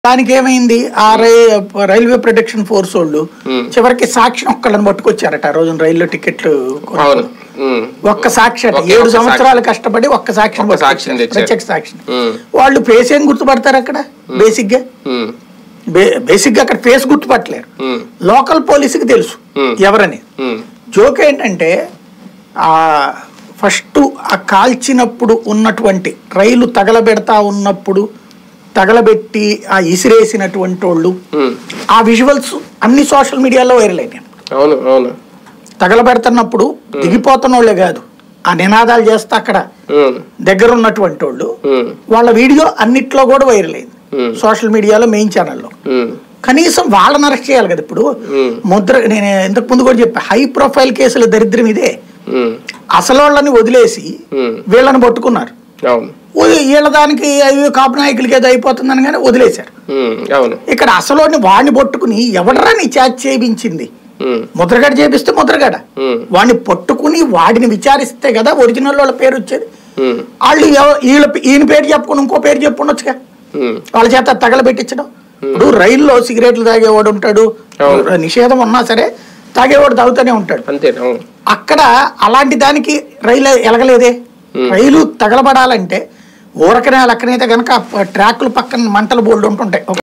దానికి ఏమైంది ఆ రై- రైల్వే ప్రొటెక్షన్ ఫోర్స్ వాళ్ళు Hmm. చివరికి సాక్షి ఒక్కళ్ళని పట్టుకొచ్చారట ఆ రోజున రైల్లో టికెట్లు కొనుక్కొని. అవును ఉమ్. ఒక్క సాక్షి అట ఒకే ఏడు ఒక్క సంవత్సరాలు కష్టపడి ఒక్క సాక్షిని ఒక్క సాక్షిని పట్టుకొచ్చారు. తెచ్చారు. ప్రత్యక్ష సాక్షిని ఉమ్. వాళ్ళు ఫేస్ ఏం గుర్తుపడతారు అక్కడ బేసిక్ గా ఉమ్. బేసిక్ గా అక్కడ ఫేస్ గుర్తుపట్టలేరు ఉమ్. లోకల్ పోలీసుకి తెలుసు Hmm. ఎవరని ఉమ్. జోక్ ఏంటంటే ఆ ఫస్ట్ ఆ కాల్చినప్పుడు ఉన్నటువంటి రైలు తగలబెడతా ఉన్నప్పుడు తగలబెట్టి ఆ ఇసిరేసినటువంటి వాళ్ళు ఉమ్. ఆ విజువల్స్ అన్ని సోషల్ మీడియాలో వైరల్ అయినాయి అవును అవును తగలబెడుతున్నప్పుడు దిగిపోతున్న వాళ్ళే కాదు ఆ నినాదాలు చేస్తే అక్కడ ఉమ్. దగ్గర ఉన్నటువంటి వాళ్ళు ఉమ్. వాళ్ళ వీడియో అన్నిట్లో కూడా వైరల్ అయింది Hmm. సోషల్ మీడియాలో మెయిన్ ఛానల్లో ఉమ్. కనీసం వాళ్ళని అరెస్ట్ చేయాలి కదా ఇప్పుడు Hmm. ముద్ర నేను ఇంతకు ముందు కూడా చెప్పా హై ప్రొఫైల్ కేసుల దరిద్రం ఇదే ఉమ్. అసలు వాళ్ళని వదిలేసి ఉమ్. వీళ్ళని పట్టుకున్నారు అవును వది- వీళ్ళ దానికి అయ్యో కాపు నాయకులకి ఏదో అయిపోతుందని కానీ వదిలేశారు ఉమ్. అవును ఇక్కడ అసలు వాడిని పట్టుకుని ఎవడరా నీ చాట్ చేయించింది ఉమ్. ముద్రగడ చేపిస్తే ముద్రగడ ఉమ్. వాడిని పట్టుకుని వాడిని విచారిస్తే కదా ఒరిజినల్ వాళ్ళ పేరు వచ్చేది ఉమ్. వాళ్ళు ఎవ- వీళ్ళ ఈయన పేరు చెప్పుకుని ఇంకో పేరు చెప్పుండొచ్చుగా ఉమ్. వాళ్ళ చేత తగలబెట్టించడం ఇప్పుడు రైల్లో సిగరెట్లు తాగేవాడు ఉంటాడు అవును. నిషేధం ఉన్నా సరే తాగేవాడు తాగుతూనే ఉంటాడు అంతే అవును అక్కడ అలాంటి దానికి రైలు ఎలగలేదే రైలు తగలబడాలంటే ఊరకనే లెక్కనైతే కనుక ట్రాక్లు పక్కన మంటలు బోల్డ్ ఉంటుంటాయి